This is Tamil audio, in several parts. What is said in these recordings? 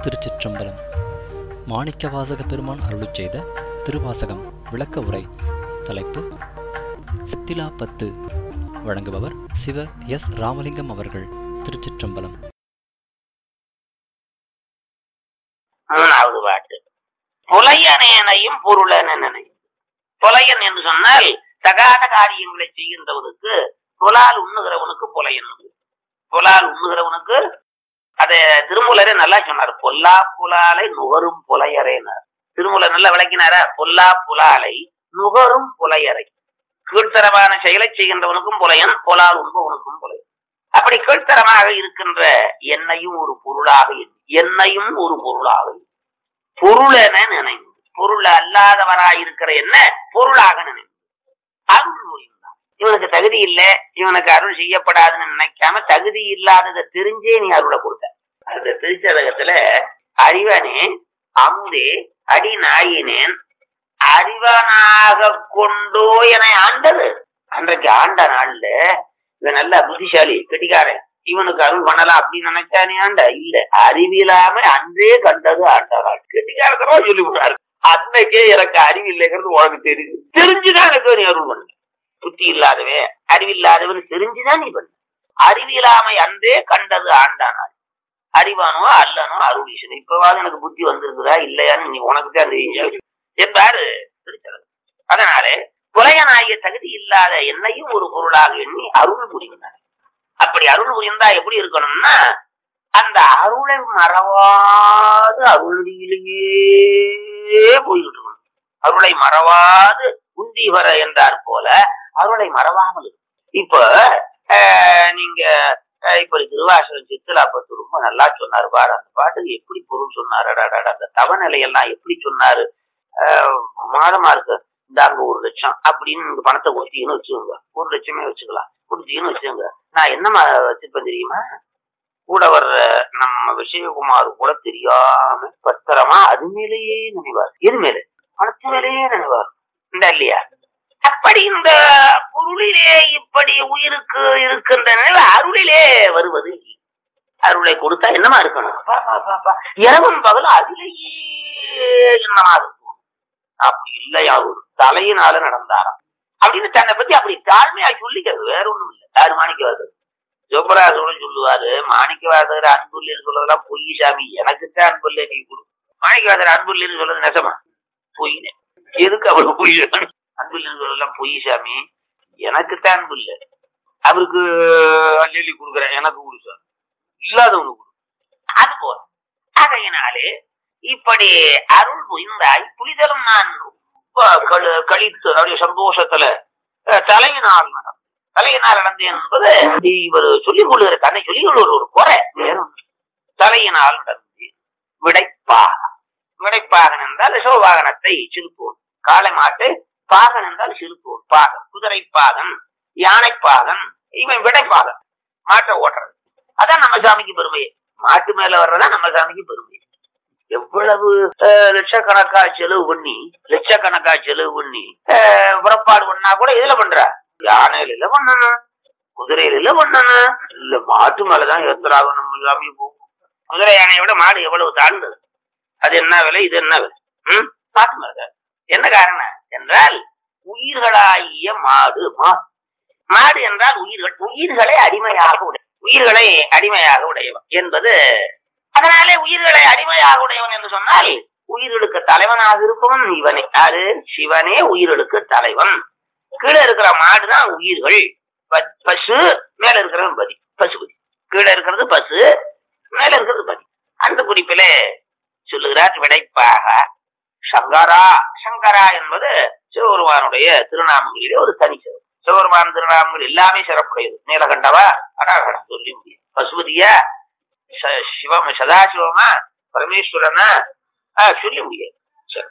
திருச்சிற்றம்பலம் மாணிக்கவாசக பெருமான் அருளுச் செய்த திருவாசகம் விளக்க உரை தலைப்பு சித்திலா பத்து வழங்குபவர் சிவ எஸ் ராமலிங்கம் அவர்கள் திருச்சிற்றம்பலம் மூணாவது பாட்டு புலையனேனையும் பொருளனனை புலையன் என்று சொன்னால் தகாத காரியங்களை செய்கின்றவனுக்கு புலால் உண்ணுகிறவனுக்கு புலையன் புலால் உண்ணுகிறவனுக்கு அத திருமூலரே நல்லா சொன்னார் பொல்லா புலாலை நுகரும் புலையரேனார் திருமூலர் நல்லா விளக்கினாரா பொல்லா புலாலை நுகரும் புலையரை கீழ்த்தரமான செயலை செய்கின்றவனுக்கும் புலையன் புலால் உண்பவனுக்கும் புலையன் அப்படி கீழ்த்தரமாக இருக்கின்ற என்னையும் ஒரு பொருளாக எண்ணி என்னையும் ஒரு பொருளாக எண்ணி. பொருளென நினைந்து பொருள் அல்லாதவராய் இருக்கிற என்ன பொருளாக நினைந்து அருள் புரிந்தான் இவனுக்கு தகுதி இல்ல இவனுக்கு அருள் செய்யப்படாதுன்னு நினைக்காம தகுதி இல்லாததை தெரிஞ்சே நீ அருளை கொடுத்த அந்த திருச்சதகத்துல அறிவனே அமுதே அடி நாயினேன் அறிவனாக கொண்டோ என ஆண்டது அன்றைக்கு ஆண்ட நாள்ல இவன் நல்ல புத்திசாலி கெட்டிக்காரன் இவனுக்கு அருள் பண்ணலாம் அப்படின்னு நினைச்சானே ஆண்ட இல்ல அறிவில்லாம அன்றே கண்டது ஆண்டாள் கெட்டிக்காரத்தனமா சொல்லி விடுறாரு அன்னைக்கே எனக்கு அறிவு இல்லைங்கிறது உனக்கு தெரியுது தெரிஞ்சுதான் எனக்கு நீ அருள் பண்ண புத்தி இல்லாதவன் அறிவில்லாதவன் தெரிஞ்சுதான் நீ பண்ண அறிவில்லாமை அன்றே கண்டது ஆண்டானாள் அறிவானோ அல்லனோ அருள் ஈசன் இப்பவாது எனக்கு புத்தி வந்திருக்குதா இல்லையான்னு நீ உனக்கு தான் தெரியும் என்பாரு திருச்சலம் அதனாலே புலையனாகிய தகுதி இல்லாத என்னையும் ஒரு பொருளாக எண்ணி அருள் புரிந்தார் அப்படி அருள் புரிந்தா எப்படி இருக்கணும்னா அந்த அருளை மறவாது அருளிலேயே போய்கிட்டு இருக்கணும் அருளை மறவாது உந்தி வர என்றார் போல அருளை மறவாமல் இருக்கணும். இப்ப ஆஹ், நீங்க ஆஹ், இப்ப திருவாசகம் சித்தலா பத்து ரொம்ப நல்லா சொன்னாரு பாரு அந்த பாட்டுக்கு எப்படி பொருள் சொன்னாரு அடடடட, அந்த தவநிலையெல்லாம் எப்படி சொன்னாரு ஆஹ், மாதமா இருக்கு இந்தாங்க ஒரு லட்சம் அப்படின்னு நீங்க பணத்தை கொடுத்தீங்கன்னு வச்சுக்கோங்க ஒரு லட்சமே வச்சுக்கலாம் கொடுத்தீங்கன்னு வச்சுக்கோங்க நான் என்னமா வச்சிருப்பேன் தெரியுமா கூட வர்ற நம்ம விஜயகுமார் கூட தெரியாம பத்திரமா அது மேலேயே நினைவார் எது மேல பணத்து மேலேயே நினைவார் இந்த இல்லையா அப்படி இந்த பொருளிலே இப்படி உயிருக்கு இருக்கின்ற நிலை அருளிலே வருவது இல்லை. அருளை கொடுத்தா என்னமா இருக்கணும் பா, பா, பா, பா. இரவும் பகலும் அதிலேயே என்னமா இருக்கும் அப்படி இல்லையா ஒரு தலையினால நடந்தாராம் அப்படின்னு தன்னை பத்தி அப்படி தாழ்மையா சொல்லிக்கிறது வேற ஒண்ணும் இல்லை யாரு மாணிக்கவாசர் சிவபராசோட சொல்லுவாரு மாணிக்கவாசகர் அன்புள்ளேன்னு சொல்றதெல்லாம் பொய் சாமி எனக்குத்தான் அன்புள்ளே நீ கொடு மாணிக்கவாசகர் அன்புள்ளேன்னு சொல்றது நெசமா பொய்னு எதுக்கு அவருக்கு பொய் வேணும்? அன்புள்ளேன்னு சொல்றதெல்லாம் பொய் சாமி எனக்குத்தான் அன்பு இல்லை அவருக்கு அள்ளி கொடுக்குறேன் எனக்கு கொடு சாமி இல்லாதவனுக்கு கொடு அது போல ஆகையினாலே இப்படி அருள் புரிந்தாய் புரிதலும் நான் ரொம்ப கழு- கழித்து அவருடைய சந்தோஷத்துல அஹ், தலையினால் நடந்து தலையினால் நடந்து என்பது இவர் சொல்லிக் கொள்கிற தன்னை சொல்லிக் கொள்கிற ஒரு குறை வேற ஒண்ணும் இல்லை. தலையினால் நடந்து விடைப்பாக விடைப்பாகன் என்றால் சிவவாகனத்தை சிலுப்புவோம் காளை மாட்டு பாகன் என்றால் சிலுப்புவோம் பாகன் குதிரை பாகன் யானை பாகன் இவன் விடைப்பாகன் மாட்டை ஓட்டுறது அதான் நம்ம சாமிக்கு பெருமையே மாட்டு மேல வர்றதா நம்ம சாமிக்கு பெருமை எவ்வளவு அஹ், லட்சக்கணக்கா செலவு பண்ணி லட்சக்கணக்கா செலவு பண்ணி அஹ், புறப்பாடு பண்ணா கூட இதுல பண்ற யானையில இல்ல பண்ணணும் குதிரையில இல்ல பண்ணணும் இல்ல மாட்டு மேலதான் ஏத்துறாங்க நம்ம சாமி போகும் குதிரை யானையை விட மாடு எவ்வளவு தாழ்ந்தது அது என்ன விலை இது என்ன விலை ம் மாட்டு மேலதான் என்ன காரணம் என்றால் உயிர்களாகிய மாடு மா- மாடு என்றால் உயிர்கள் உயிர்களை அடிமையாக உடை உயிர்களை அடிமையாக உடையவன் என்பது அதனாலே உயிர்களை அடிமையாக உடையவன் என்று சொன்னால் உயிர்களுக்கு தலைவனாக இருப்பவன் இவனே யாரு சிவனே உயிர்களுக்கு தலைவன் கீழே இருக்கிற மாடுதான் உயிர்கள் ப- பசு மேல இருக்கிறவன் பதி பசுபதி கீழே இருக்கிறது பசு மேல இருக்கிறது பதி அந்த குறிப்பிலே சொல்லுகிறார் விடைப்பாக சங்கரா சங்கரா என்பது சிவபெருமானுடைய திருநாமங்களிலே ஒரு தனி சிறப்பு சிவபெருமான் திருநாமங்கள் எல்லாமே சிறப்புடையது நீலகண்டவா அடாகடா சொல்லி முடியும் பசுபதியா ச- சிவம் சதாசிவமா பரமேஸ்வரனா ஆ, சொல்ல முடியாது சரி.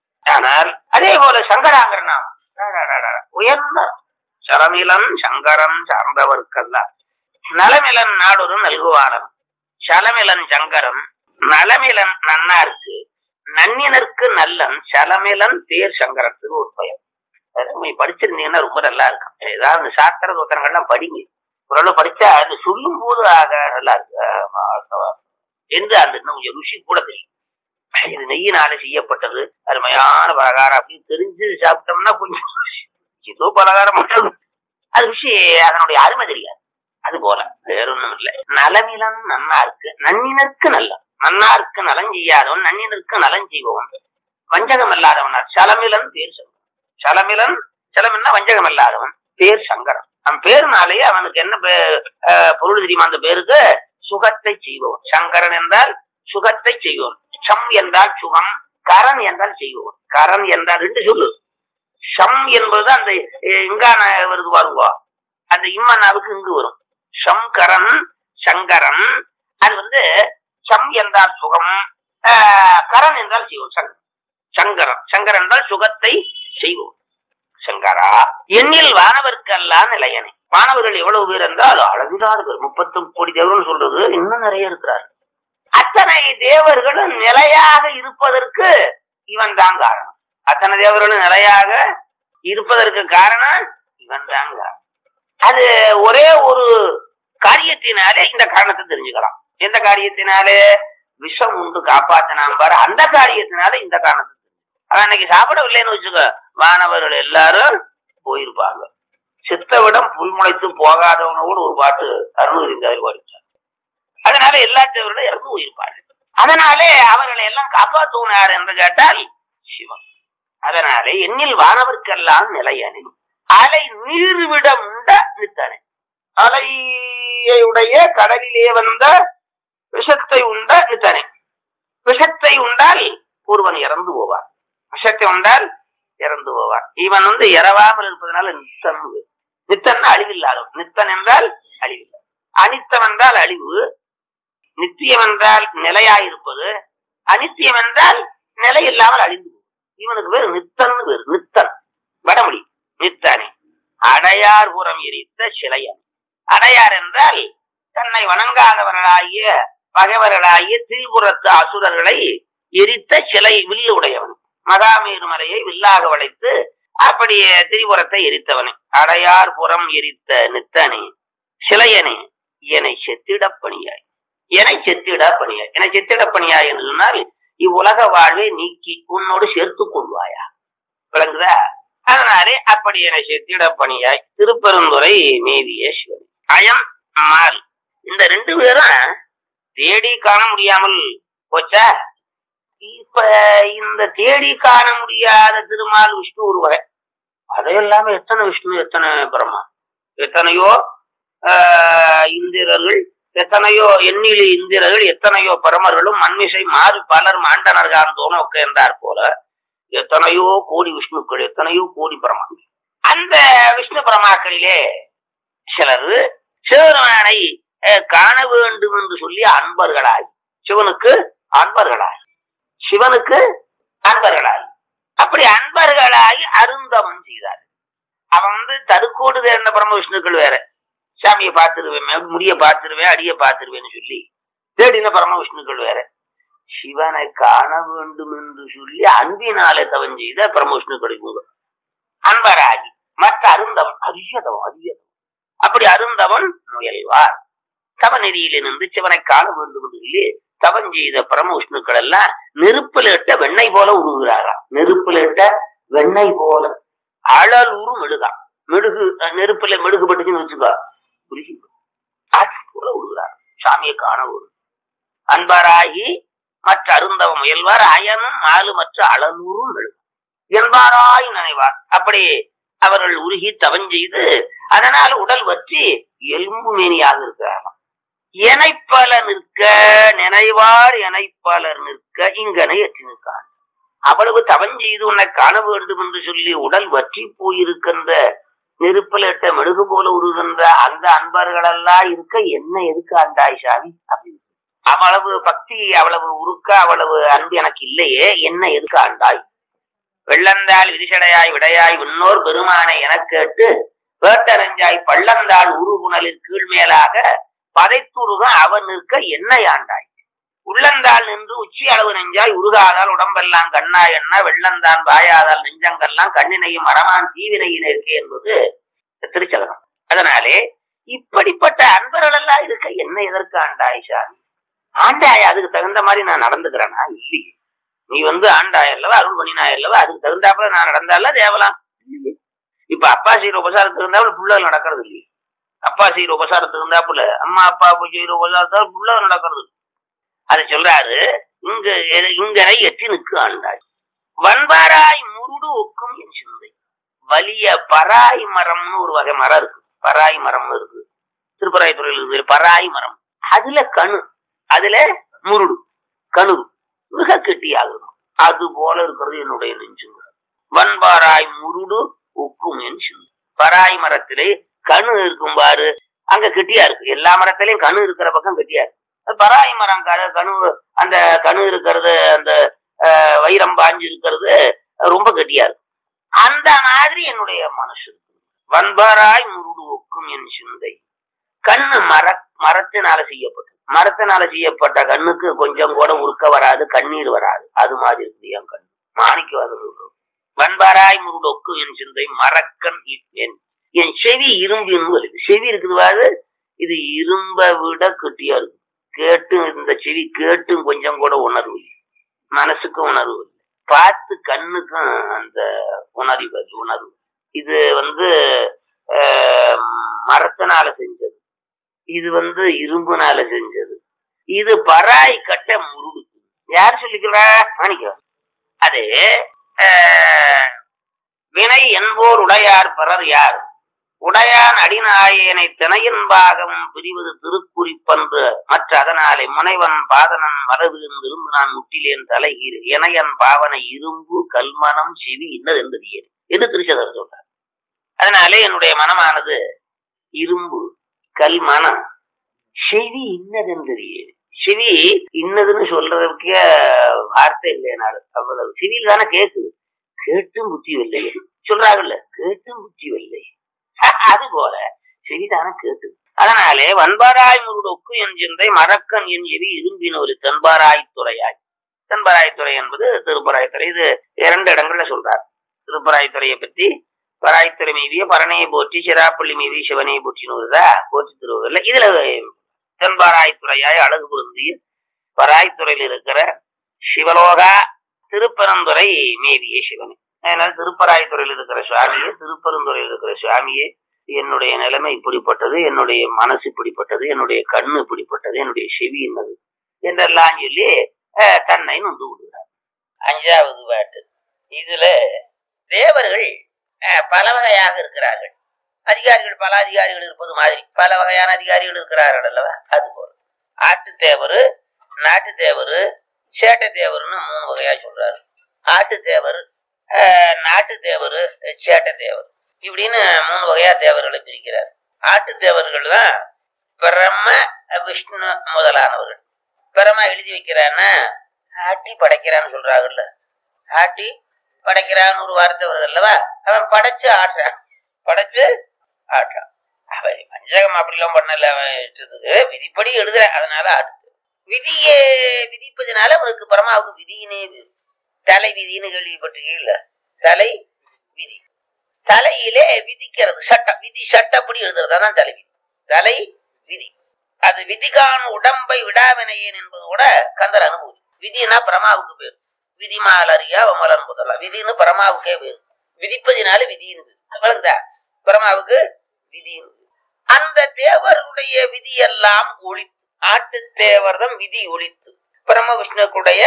ஆனால் அதே போல சங்கராங்கிற நாமம் அடாடாடா, உயர்ந்த சரமிலன் சங்கரன் சார்ந்தவர்க்கல்ல நலமிலன் நாடொரு நல்குவானன் சலமிலன் சங்கரன் நலமிலன் நன்னாருக்கு நன்னினருக்கு நல்லன் சலமிலன் தேர் சங்கரத்துக்கு ஒரு பயம் அதெல்லாம் நீங்க படிச்சிருந்தீங்கன்னா ரொம்ப நல்லா இருக்கும் ஏதாவது இந்த சாஸ்திர தோத்திரங்கள்லாம் படிங்க ஓரளவு படிச்சா அது சொல்லும் போது ஆக நல்லா இருக்கு ஆமா, வாஸ்தவம். என்று அந்த இன்னும் கொஞ்சம் ருசி கூட தெரியும் இது நெய்யினால செய்யப்பட்டது அருமையான பலகாரம் அப்படின்னு தெரிஞ்சு சாப்பிட்டோம்னா கொஞ்சம் ஏதோ பலகாரம் மட்டும் அது ருசி அதனுடைய அருமை தெரியாது அது போல வேற ஒண்ணும் இல்லை நலமிலம் நன்னா இருக்கு நன்னினருக்கு நல்ல நன்னாருக்கு நலன் செய்யாதவன் நன்னினருக்கு நலன் செய்பவன் வஞ்சகம் இல்லாதவன் சலமிலன் பேர் சங்கரன் சலமிலன் சலமில்னா வஞ்சகம் இல்லாதவன் பேர் சங்கரன் அவன் பேருனாலேயே அவனுக்கு என்ன பே- அஹ் பொருள் தெரியுமா அந்த பேருக்கு சுகத்தை செய்பவன் சங்கரன் என்றால் சுகத்தை செய்பவன் சம் என்றால் சுகம் கரன் என்றால் செய்பவன் கரன் என்றால் ரெண்டு சொல்லு ஷம் என்பது அந்த அஹ், இங்கான வருது பாருங்க அந்த இம்மனாவுக்கு இங்கு வரும் சங்கரன் சங்கரன் அது வந்து சம் என்றால் சுகம் ஆஹ், கரன் என்றால் செய்வோம் சங்கரன் சங்கரன் சங்கரன் என்றால் சுகத்தை செய்வோம் சங்கரா எண்ணில் வானவர்க்கெல்லாம் நிலையனே வானவர்கள் எவ்வளவு பேர் என்றால் அளவில்லாத பேர் முப்பத்தி கோடி தேவர்கள் சொல்றது இன்னும் நிறைய இருக்கிறார் அத்தனை தேவர்களும் நிலையாக இருப்பதற்கு இவன் தான் காரணம் அத்தனை தேவர்களும் நிலையாக இருப்பதற்கு காரணம் இவன் தான் காரணம் அது ஒரே ஒரு காரியத்தினாலே இந்த காரணத்தை தெரிஞ்சுக்கலாம் எந்த காரியத்தினாலே விஷம் உண்டு காப்பாத்தினான் பாரு அந்த காரியத்தினால இந்த காரணத்தை தெரிஞ்சுக்கலாம். அவன் அன்னைக்கு சாப்பிடவில்லைன்னு வச்சுக்க வானவர்கள் எல்லாரும் போயிருப்பாங்க சித்தவிடம் புல் முளைத்து போகாதவனோடு ஒரு பாட்டு அருணகிரிந்தாவில் பாடிச்சார் அதனால எல்லா தேவர்களும் இறந்து போயிருப்பார்கள் அதனாலே அவர்களை எல்லாம் காப்பாற்றுவனார் என்று கேட்டால் சிவன் அதனாலே எண்ணில் வானவர்க்கெல்லாம் நிலையணி அலை நீர்விடம் உண்ட நித்தனை அலையுடைய கடலிலே வந்த விஷத்தை உண்ட நித்தனை விஷத்தை உண்டால் ஒருவன் இறந்து போவான் விஷத்தை உண்டால் இறந்து போவான் இவன் வந்து இறவாமல் இருப்பதனால நித்தன் பேர். நித்தன் அழிவில்லாதவன் நித்தன் என்றால் அழிவில்லை அனித்தம் என்றால் அழிவு நித்தியம் என்றால் நிலையாயிருப்பது அனித்தியம் என்றால் நிலை இல்லாமல் அழிந்து போகும். இவனுக்கு பேர் நித்தன் பேர் நித்தன் வடமொழி நித்தனே அடையார் புறம் எரித்த சிலையன் அடையார் என்றால் தன்னை வணங்காதவர்களாகிய பகைவர்களாகிய திரிபுரத்து அசுரர்களை எரித்த சிலை வில்லு உடையவன் மகாமேரு மலையை வில்லாக வளைத்து அப்படியே திரிபுரத்தை எரித்தவனே அடையார் புறம் எரித்த நித்தனே சிலையனே என்னை செத்திடப் பணியாய் என்னை செத்திட பணியாய் என்னை செத்திட பணியாய் என்று சொன்னால் இவ்வுலக வாழ்வை நீக்கி உன்னோடு சேர்த்துக் கொள்வாயா விளங்குதா அதனாலே அப்படி என்னை செத்திட பணியாய் திருப்பெருந்துறை மேவிய சிவன் அயம் மால் இந்த ரெண்டு பேரும் தேடி காண முடியாமல் போச்சா இப்ப இந்த தேடி காண முடியாத திருமால் விஷ்ணு ஒருவரை அதையெல்லாம எத்தனை விஷ்ணு எத்தனை பிரம்மா எத்தனையோ ஆஹ், இந்திரர்கள் எத்தனையோ எண்ணிலி இந்திரர்கள் எத்தனையோ பரமர்களும் மண்மிசை மாறி பலர் மாண்டனர்கான் தோணோக்க என்றார் போல எத்தனையோ கோடி விஷ்ணுக்கள் எத்தனையோ கோடி பிரமாக்கள் அந்த விஷ்ணு பிரமாக்களிலே சிலர் சிவபெருமானை அஹ், காண வேண்டும் என்று சொல்லி அன்பர்களாய் சிவனுக்கு அன்பர்களாய் சிவனுக்கு அன்பர்களாய் அப்படி அன்பர்களாகி அருந்தவன் செய்தார் அவன் வந்து தடுக்கோடு சேர்ந்த பரம விஷ்ணுக்கள் வேற சாமியை பார்த்துருவேன் முடிய பார்த்துருவேன் அடிய பார்த்துருவேன்னு சொல்லி தேடின பரம விஷ்ணுக்கள் வேற சிவனை காண வேண்டும் என்று சொல்லி அன்பினாலே தவன் செய்த பரம விஷ்ணுக்கள் இவங்க அன்பராகி மற்ற அருந்தவன் அரியதவன் அரியதவன் அப்படி அருந்தவன் முயல்வார் தவநெறியில நின்று சிவனை காண வேண்டும் என்று சொல்லி தவன் செய்த பரம விஷ்ணுக்கள் எல்லாம் நெருப்புல இட்ட வெண்ணெய் போல உருகுறாராம் நெருப்புல இட்ட வெண்ணெய் போல அழலூரு மெழுகா மெழுகு அஹ், நெருப்புல மெழுகு பட்டுச்சுன்னு வச்சுக்கோ உருகி அது போல உருகுறார் சாமியை காண ஒரு அன்பராகி மற்ற அருந்தவ முயல்வார் அயனும் மாலு மற்ற அழலூரும் மெழுகு என்பாராய் நினைவார் அப்படி அவர்கள் உருகி தவன் செய்து அதனால் உடல் வற்றி எலும்பு மேனியாக இருக்கிறாராம் இணைப்பல நிற்க நினைவார் இணைப்பலர் நிற்க இங்கனை எற்றி நிற்கான் அவ்வளவு தவன் செய்து உன்னை காண வேண்டும் என்று சொல்லி உடல் வற்றி போயிருக்கின்ற நெருப்பிலிட்ட மெழுகு போல உருகின்ற அந்த அன்பர்களெல்லாம் இருக்க என்ன எதுக்கு அண்டாய் சாமி அப்படின்னு அவ்வளவு பக்தி அவ்வளவு உருக்க அவ்வளவு அன்பு எனக்கு இல்லையே என்ன எதுக்கு ஆண்டாய் வெள்ளந்தாள் விரிசடையாய் விடையாய் விண்ணோர் பெருமானை எனக் கேட்டு வேட்டரஞ்சாய் பள்ளந்தாள் உருகுணலில் கீழ்மேலாக பதைத்துருக அவன் நிற்க என்னை ஆண்டாய் உள்ளந்தாள் நின்று உச்சி அளவு நெஞ்சாய் உருகாதால் உடம்பெல்லாம் கண்ணா என்ன வெள்ளந்தான் வாயாதால் நெஞ்சங்கெல்லாம் கண்ணினையும் மரமான் தீவினையின் இருக்கே என்பது திருச்சலனம் அதனாலே இப்படிப்பட்ட அன்பர்கள் எல்லாம் இருக்க என்ன எதற்கு ஆண்டாய் சாமி ஆண்டாய் அதுக்கு தகுந்த மாதிரி நான் நடந்துக்கிறேனா இல்லையே நீ வந்து ஆண்டாய் அல்லவா அருள் பண்ணினாய் அல்லவா அதுக்கு தகுந்தாப்புல நான் நடந்தால தேவலாம் இல்லையே. இப்ப அப்பா செய்யற உபசாரத்துக்கு இருந்தாப்புல புள்ளகள் நடக்கிறது இல்லையே அப்பா செய்யற உபசாரத்துக்கு இருந்தாப்புல அம்மா அப்பா செய்யற உபசாரத்தால் புள்ளகள் நடக்கிறது இல்ல. அது சொல்றாரு இங்க இங்கரை எட்டி நிற்கு ஆண்டாய் வன்பாராய் முருடு ஒக்கும் என் சிந்தை வலிய பராய் மரம்னு ஒரு வகை மரம் இருக்கு பராய் மரம்னு இருக்கு திருப்பராய் துறையில் இருக்கு பராய் மரம் அதுல கணு அதுல முருடு கணு மிக கெட்டியாகும் அது போல இருக்கிறது என்னுடைய நெஞ்சுங்க வன்பாராய் முருடு உக்கும் என் சிந்தை பராய் மரத்திலே கணு இருக்கும் பாரு அங்க கெட்டியா இருக்கு எல்லா மரத்திலையும் கணு இருக்கிற பக்கம் கெட்டியா இருக்கு அது பராய் மரம் க- கணு அந்த கணு இருக்கிறது அந்த அஹ், வைரம் பாஞ்சு இருக்கிறது ரொம்ப கெட்டியா இருக்கு அந்த மாதிரி என்னுடைய மனசு இருக்கு வன்பராய் முருடு ஒக்கும் என் சிந்தை கண்ணு மர மரத்தினால செய்யப்பட்டது மரத்தினால செய்யப்பட்ட கண்ணுக்கு கொஞ்சம் கூட உருக்க வராது கண்ணீர் வராது அது மாதிரி இருக்குது என் கண் மாணிக்கவாதம் சொல்றோம் வன்பராய் முருடு ஒக்கும் என் சிந்தை மரக்கண் என் என் செவி இரும்பின்னு வருது செவி இருக்குது பாரு இது இரும்ப விட கெட்டியா இருக்கு கேட்டு இந்த செவி கேட்டும் கொஞ்சம் கூட உணர்வு இல்லை மனசுக்கும் உணர்வு இல்லை பார்த்து கண்ணுக்கும் அந்த உணர்வு அது உணர்வு இது வந்து ஆஹ், மரத்தினால செஞ்சது இது வந்து இரும்புனால செஞ்சது இது பராய் கட்ட முருடு யார் சொல்லிக்கிறா மாணிக்கம் அது ஆஹ், வினை என்போர் உடையார் பிறர் யார் உடையான் அடிநாயனை திணையின் பாகம் பிரிவது திருக்குறிப்பன்று மற்ற அதனாலே முனைவன் பாதனன் மரபு இருந்து நான் முட்டிலேன் தலைகீர் இணையன் பாவனை இரும்பு கல்மனம் செவி இன்னது என்பது என்று திருச்சதர் சொல்றார் அதனாலே என்னுடைய மனமானது இரும்பு கல்மனம் செவி இன்னதென்பறியேன் செவி இன்னதுன்னு சொல்றதுக்கே வார்த்தை இல்லைனாரு அவ்வளவு செவியில் தானே கேக்குது கேட்டும் புத்தி இல்லை சொல்றாங்கல்ல கேட்டும் புத்தி இல்லை அது போல செவிதான கேட்டு அதனாலே வன்பாராய் முருடொக்கு என் சிந்தை மறக்கன் என் எவி இரும்பின ஒரு தென்பாராய் துறையாய் தென்பாராய் துறை என்பது திருப்பராய் துறை இது இரண்டு இடங்கள்ல சொல்றார் திருப்பராய் துறையை பத்தி பராய்த்துறை மீதிய பரணையை போற்றி சிராப்பள்ளி மீதி சிவனையை போற்றின்னு வருதா போற்றி திருவதில்ல இதுல தென்பாராய் துறையாய் அழகு பொருந்திய பராய்த்துறையில் இருக்கிற சிவலோகா திருப்பரந்துரை மேவிய சிவனே அதனால திருப்பராய்த்துறையில் இருக்கிற சுவாமியே திருப்பரந்துறையில் இருக்கிற சுவாமியே என்னுடைய நிலைமை இப்படிப்பட்டது என்னுடைய மனசு இப்படிப்பட்டது என்னுடைய கண்ணு இப்படிப்பட்டது என்னுடைய செவி என்னது என்றெல்லாம் சொல்லி அஹ், தன்னை நொந்து விடுகிறார் அஞ்சாவது பாட்டு இதுல தேவர்கள் அஹ், பல வகையாக இருக்கிறார்கள் அதிகாரிகள் பல அதிகாரிகள் இருப்பது மாதிரி பல வகையான அதிகாரிகள் இருக்கிறார்கள் அல்லவா அது போல ஆட்டு தேவரு நாட்டு தேவரு சேட்டை தேவர்னு மூணு வகையா சொல்றாரு ஆட்டு தேவர் அஹ், நாட்டு தேவர் சேட்டை தேவர் இப்படின்னு மூணு வகையா தேவர்களை பிரிக்கிறார் ஆட்டு தேவர்கள் தான் பிரம்ம விஷ்ணு முதலானவர்கள் பிரமா எழுதி வைக்கிறான்னா ஆட்டி படைக்கிறான்னு சொல்றாங்கல்ல ஆட்டி படைக்கிறான்னு ஒரு வார்த்தை வருது அல்லவா அவன் படைச்சு ஆடுறான் படைச்சு ஆடுறான் அவன் பஞ்சகம் அப்படிலாம் பண்ணல அவன் இஷ்டத்துக்கு விதிப்படி எழுதுறான் அதனால ஆடு விதியை விதிப்பதனால அவனுக்கு பரமாவுக்கு விதியினே வேறு. தலை விதின்னு கேள்விப்பட்டிருக்கீங்கள தலை விதி தலையிலே விதிக்கிறது சட்டம் விதி சட்டப்படி எழுதுறது அதான் தலை விதி தலை விதி அது விதிகான் உடம்பை விடாவினையேன் என்பது கூட கந்தர் அனுபூதி விதினா பிரமாவுக்கு பேர் விதிமால் அறியா மலர் முதலா விதின்னு பரமாவுக்கே பேர் விதிப்பதினால விதின்னு விளங்குதா பரமாவுக்கு விதின்னு அந்த தேவருடைய விதியெல்லாம் ஒழித்து ஆட்டு தேவர்தம் விதி ஒழித்து பிரம்ம விஷ்ணுக்குடைய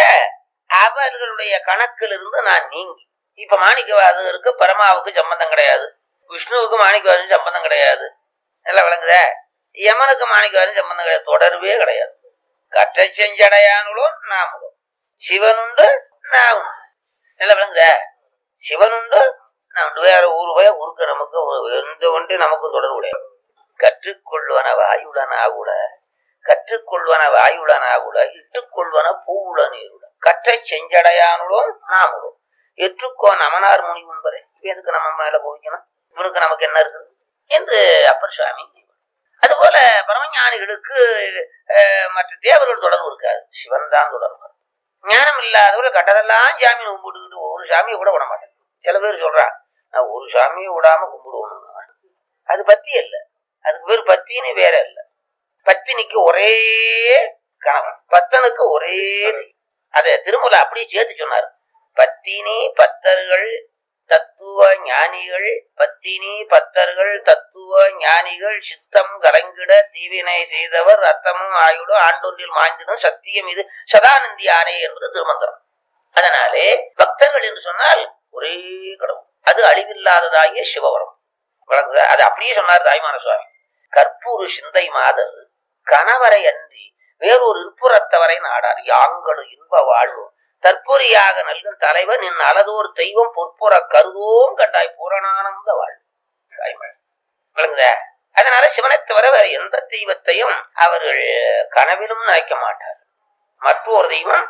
அவர்களுடைய கணக்கிலிருந்து நான் நீங்கி இப்ப மாணிக்கவாதருக்கு பரமாவுக்கு சம்பந்தம் கிடையாது விஷ்ணுவுக்கு மாணிக்கவாதம் சம்பந்தம் கிடையாது நல்லா விளங்குதா யமனுக்கு மாணிக்கவாதம் சம்பந்தம் கிடையாது தொடர்பே கிடையாது கற்றை செஞ்சடையானுளும் நாமளும் சிவனுண்டு நான் உண்டு நல்லா விளங்குதா சிவனுண்டு நான் உண்டு வேற ஊரு போய் ஊருக்கு நமக்கு எந்த ஒன்று நமக்கு தொடர்பு கிடையாது கற்றுக்கொள்வன வாயுடன் ஆகுட கற்றுக்கொள்வன வாயுடன் ஆகுட இட்டுக்கொள்வன பூவுட நீருட கற்றை செஞ்சடையானுளும் நாமளும் எற்றுக்கோ நமனார் முனி என்பதை எதுக்கு நம்ம மேல கோவிக்கணும் இவனுக்கு நமக்கு என்ன இருக்குது என்று அப்பர் சுவாமி அதுபோல பரமஞானிகளுக்கு அஹ், மற்ற தேவர்கள் தொடர்பு இருக்காது சிவன் தான் தொடர்பு ஞானம் இல்லாதவர்கள் கட்டதெல்லாம் சாமி கும்பிட்டுக்கிட்டு ஒரு சாமியை கூட விட மாட்டேன் சில பேர் சொல்றா நான் ஒரு சாமியை விடாம கும்பிடுவோம் அது பத்தி இல்ல அதுக்கு பேர் பத்தின்னு வேற இல்ல பத்தினிக்கு ஒரே கணவன் பத்தனுக்கு ஒரே தெய்வம். அதை திருமூல அப்படியே சேர்த்து சொன்னார் பத்தினி பத்தர்கள் தத்துவ ஞானிகள் பத்தினி பத்தர்கள் தத்துவ ஞானிகள் சித்தம் கலங்கிட தீவினை செய்தவர் ரத்தமும் ஆயுடும் ஆண்டொன்றில் மாய்ந்திடும் சத்தியம் இது சதானந்தி ஆணை என்பது திருமந்திரம் அதனாலே பக்தர்கள் என்று சொன்னால் ஒரே கடவுள் அது அழிவில்லாததாகிய சிவவரம் வழங்குதா அது அப்படியே சொன்னார் தாய்மான சுவாமி கற்பூரு சிந்தை மாதர் கணவரை அன்றி வேறொரு இருப்புறத்தவரை நாடார் யாங்களு இன்ப வாழ்வு தற்பொறியாக நல்கும் தலைவன் நின் அலதோர் தெய்வம் பொற்புற கருதோம் கண்டாய் பூரணானந்த வாழ்வு தாய்மொழி. விளங்குதா அதனால சிவனை தவிர வேற எந்த தெய்வத்தையும் அவர்கள் கனவிலும் நினைக்க மாட்டார் மற்றொரு தெய்வம்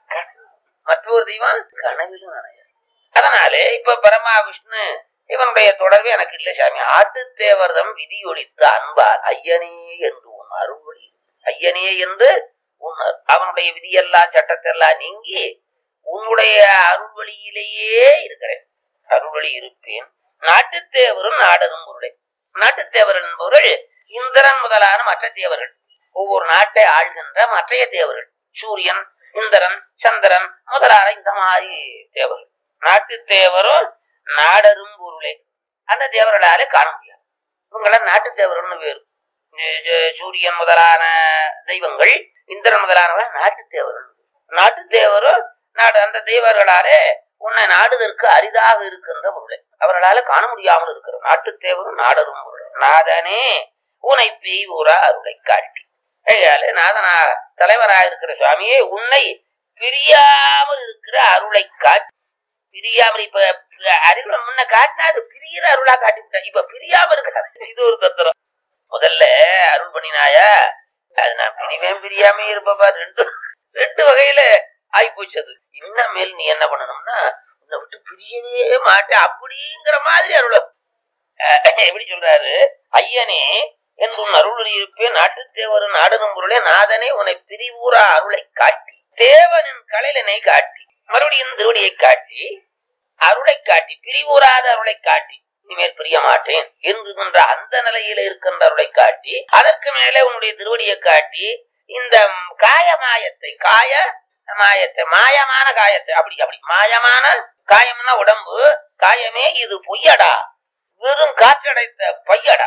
மற்றொரு தெய்வம் கனவிலும் நினையாது அதனாலே இப்ப பரமா விஷ்ணு இவனுடைய தொடர்பு எனக்கு இல்லை சாமி ஆட்டுத்தேவர்தம் விதியொழித்த அன்பார் ஐயனே என்று உன் அருள்வழி ஐயனே என்று உன் அரு- அவனுடைய விதியெல்லாம் சட்டத்தெல்லாம் நீங்கி உன்னுடைய அருள்வழியிலேயே இருக்கிறேன் அருள்வழி இருப்பேன் நாட்டுத்தேவரும் நாடரும் பொருளை நாட்டுத்தேவர் என்பவர்கள் இந்திரன் முதலான மற்ற தேவர்கள் ஒவ்வொரு நாட்டை ஆள்கின்ற மற்றைய தேவர்கள் சூரியன் இந்திரன் சந்திரன் முதலான இந்த மாதிரி தேவர்கள் நாட்டு தேவரும் நாடரும் பொருளே அந்த தேவர்களாலே காண முடியாது இவங்கள நாட்டு தேவர்கள்னு வேறு இந்த- இந்த சூரியன் முதலான தெய்வங்கள் இந்திரன் முதலானவர்கள் நாட்டு தேவர்கள் நாட்டு தேவரும் நாடு அந்த தெய்வர்களாலே உன்னை நாடுதற்கு அரிதாக இருக்கின்ற பொருளை அவர்களால காண முடியாமல் இருக்கிற நாட்டு தேவரும் நாடரும் பொருளை நாதனே உன்னை பெய்வூரா அருளை காட்டி ஐயாலே நாதனா தலைவராக இருக்கிற சுவாமியே உன்னை பிரியாமல் இருக்கிற அருளை காட்டி பிரியாமல் இப்ப அறிவு முன்ன காட்டினா அது பிரியிற அருளா காட்டி விட்டா இப்ப பிரியாம இருக்கிற இது ஒரு தத்துரம் முதல்ல அருள் பண்ணினாயா அது நான் பிரிவேன் பிரியாம இருப்பப்பா ரெண்டு ரெண்டு வகையில ஆயிப்போச்சு அது இன்னமேல் நீ என்ன பண்ணணும்னா உன்னை விட்டு பிரியவே மாட்டேன் அப்படிங்கிற மாதிரி அருள எப்படி சொல்றாரு ஐயனே என்று உன் அருள் இருப்பேன் நாட்டு தேவரும் நாடனும் பொருளே நாதனே உன்னை பிரிவூரா அருளை காட்டி தேவனின் கலைலனை காட்டி மறுபடியும் திருவடியை காட்டி அருளை காட்டி பிரிவூராத அருளை காட்டி இனிமேல் பிரிய மாட்டேன் என்கின்ற அந்த நிலையில இருக்கின்ற அருளை காட்டி அதற்கு மேலே உன்னுடைய திருவடியை காட்டி இந்த காய மாயத்தை காய மாயத்தை மாயமான காயத்தை அப்படி அப்படி மாயமான காயம்னா உடம்பு காயமே இது பொய்யடா வெறும் காற்றடைத்த பையடா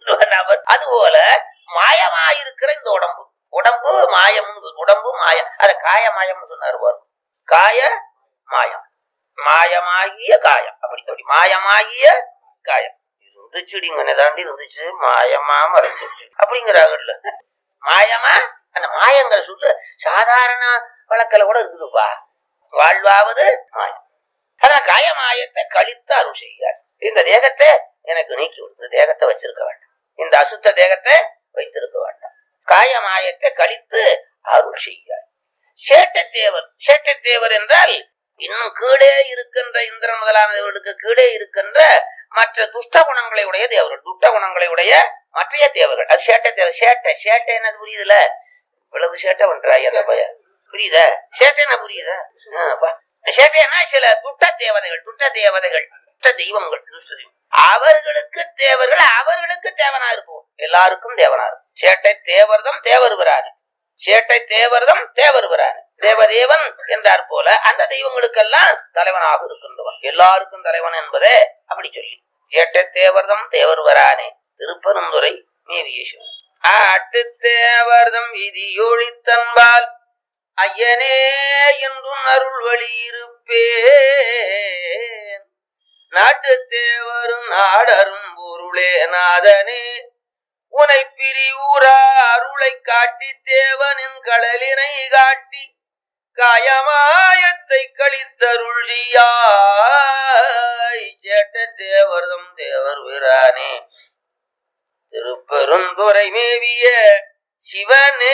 அதுபோல மாயமாயிருக்கிற இந்த உடம்பு உடம்பு மாயம் உடம்பு மாயம் அத காய மாயம்னு சொன்னாரு பாருங்க காய மாயம் மாயமாகிய காயம் அப்படி அப்படி மாயமாகிய காயம் இருந்துச்சுடி இங்கன தாண்டி இருந்துச்சு மாயமா மறைஞ்சிச்சு அப்படிங்கிறாங்கல்ல மாயமா அந்த மாயங்கள் சொல்லு சாதாரண வழக்கில் கூட இருக்குதுப்பா வாழ்வாவது மாயம் அதான் காய மாயத்தை கழித்து அருள் செய்யார் இந்த தேகத்தை எனக்கு நீக்கி விடு. இந்த தேகத்தை வச்சிருக்க வேண்டாம் இந்த அசுத்த தேகத்தை வைத்திருக்க வேண்டாம் காய மாயத்தை கழித்து அருள் செய்யார் சேட்டத்தேவர் சேட்டத்தேவர் என்றால் இன்னும் கீழே இருக்கின்ற இந்திரன் முதலானவர்களுக்கு கீழே இருக்கின்ற மற்ற துஷ்ட குணங்களை உடைய தேவர்கள் துஷ்ட குணங்களை உடைய மற்றைய தேவர்கள் அது சேட்டை தேவர் சேட்டை சேட்டை என்னது புரியுதுல இவ்வளவு சேட்டை பண்றாய் அந்த பையன் புரியுதா சேட்டை என்ன புரியுதா ஆ, அப்பா. சேட்டைன்னா சில துட்ட தேவதைகள் துட்ட தேவதைகள் துட்ட தெய்வங்கள் துஷ்ட தெய்வம். அவர்களுக்கு தேவர்கள் அவர்களுக்கு தேவனா இருக்கும் எல்லாருக்கும் தேவனா இருக்கும் சேட்டை தேவர்தம் தேவர் வராது சேட்டை தேவர்தம் தேவர் வராது தேவதேவன் என்றார் போல அந்த தெய்வங்களுக்கெல்லாம் தலைவனாக இருக்கின்றவன் எல்லாருக்கும் தலைவன் என்பதே அப்படி சொல்லி சேட்டை தேவர்தம் தேவர் வரானே திருப்பெருந்துறை மேவியேஸ்வரன் ஆட்டு தேவர்தம் விதியொழித்தன்பால் ஐயனே என்றும் அருள் வழி இருப்பேன் நாட்டு தேவரும் நாடரும் பொருளே நாதனே உனை பிரிவுரா அருளை காட்டி தேவனின் கடலினை காட்டி காயமாயத்தை கழித்தருளியாய் சேட்ட தேவர்தம் தேவர் வீரானே திருப்பெருந்துறை மேவிய சிவனே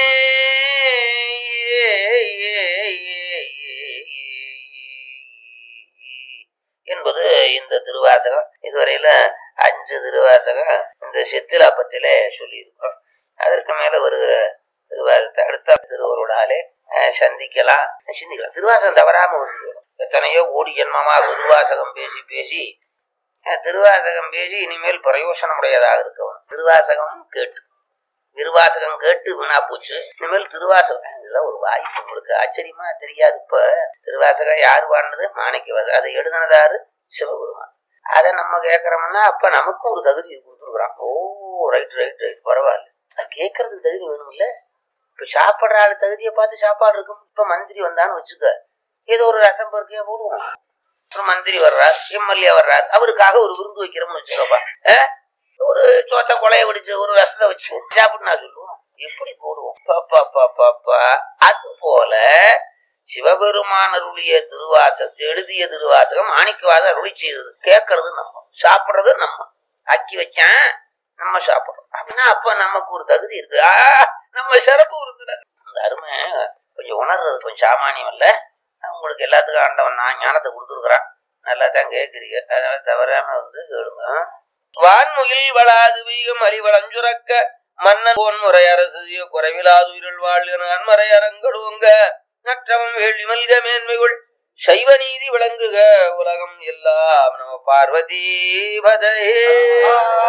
என்பது இந்த திருவாசகம் இதுவரையில அஞ்சு திருவாசகம் இந்த சித்திலாப்பத்திலே சொல்லியிருக்கிறோம் அதற்கு மேல வருகிற திருவாசகத்தை அடுத்த திருவருடாலே அஹ், சந்திக்கலாம் சிந்திக்கலாம் திருவாசகம் தவறாம வந்து எத்தனையோ கோடி ஜென்மமா திருவாசகம் பேசி பேசி அஹ், திருவாசகம் பேசி இனிமேல் பிரயோசனமுடையதாக இருக்கணும் திருவாசகம் கேட்டு திருவாசகம் கேட்டு வீணா போச்சு இனிமேல் திருவாசகம் இதெல்லாம் ஒரு வாய்ப்பு உங்களுக்கு ஆச்சரியமா தெரியாது இப்ப திருவாசகம் யார் பாடினது மாணிக்க அதை எழுதினதாரு சிவபெருமான் அதை நம்ம கேட்கறோம்னா அப்ப நமக்கும் ஒரு தகுதி கொடுத்துருக்குறான் ஓ ரைட் ரைட் ரைட் பரவாயில்ல அது கேட்கறதுக்கு தகுதி வேணும்ல இப்ப சாப்பிடுற ஆளு தகுதியை பார்த்து சாப்பாடு இருக்கும் இப்ப மந்திரி வந்தான்னு வச்சுக்க ஏதோ ஒரு ரசம் பருக்கையா போடுவோம் அப்புறம் மந்திரி வர்றார் எம்எல்ஏ வர்றார் அவருக்காக ஒரு விருந்து வைக்கிறோம்னு வச்சுக்கோப்பா அஹ்? ஒரு சோத்த கொலைய வடிச்சு ஒரு ரசத்தை வச்சு சாப்பிட்டு நான் சொல்லுவோம் எப்படி போடுவோம் பாப்பா பாப்பா பா அது போல சிவபெருமான் அருளிய திருவாசகத்தை எழுதிய திருவாசகம் மாணிக்கவாத அருளி செய்தது கேட்கறது நம்ம சாப்பிடுறது நம்ம ஆக்கி வச்சான் நம்ம சாப்பிடுறோம் அப்படின்னா அப்ப நமக்கு ஒரு தகுதி இருக்கு ஆ, நம்ம சிறப்பு இருக்குல்ல அந்த அருமை கொஞ்சம் உணர்றது கொஞ்சம் சாமானியம் இல்ல உங்களுக்கு எல்லாத்துக்கும் ஆண்டவன் நான் ஞானத்தை கொடுத்துருக்குறான் நல்லா தான் கேட்குறீங்க அதனால தவறாம வந்து கேளுங்க வான்முகில் வளாது வீகம் அலிவளஞ்சுரக்க மன்னன் பொன்முறை அரசு குறைவிலாது உயிரில் வாழ்க நன்மறை அரங்கடுங்க நற்றவம் வேள்வி மல்க மேன்மைகள் சைவ நீதி விளங்குக உலகம் எல்லாம் நம பார்வதி பதையே